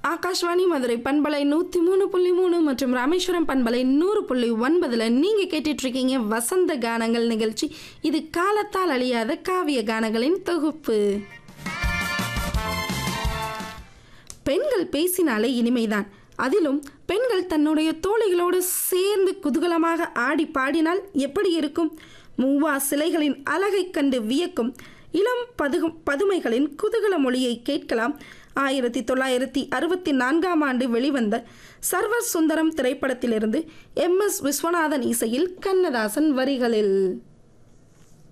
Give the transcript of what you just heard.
ஆகாஷ்வாணி மதுரை பண்பலை நூற்றி மூணு புள்ளி மூணு மற்றும் ராமேஸ்வரம் பண்பலை நூறு புள்ளி ஒன்பதில் நீங்கள் கேட்டுட்ருக்கீங்க வசந்த கானங்கள் நிகழ்ச்சி இது காலத்தால் அழியாத காவிய கானங்களின் தொகுப்பு பெண்கள் பேசினாலே இனிமைதான் அதிலும் பெண்கள் தன்னுடைய தோழிகளோடு சேர்ந்து குதூகலமாக ஆடி பாடினால் எப்படி இருக்கும் மூவா சிலைகளின் அழகைக் கண்டு வியக்கும் இளம் பதுகு பதுமைகளின் குதூகல மொழியை கேட்கலாம் ஆயிரத்தி தொள்ளாயிரத்தி அறுபத்தி நான்காம் ஆண்டு வெளிவந்த சர்வர் சுந்தரம் திரைப்படத்திலிருந்து எம் எஸ் விஸ்வநாதன் இசையில் கண்ணதாசன் வரிகளில்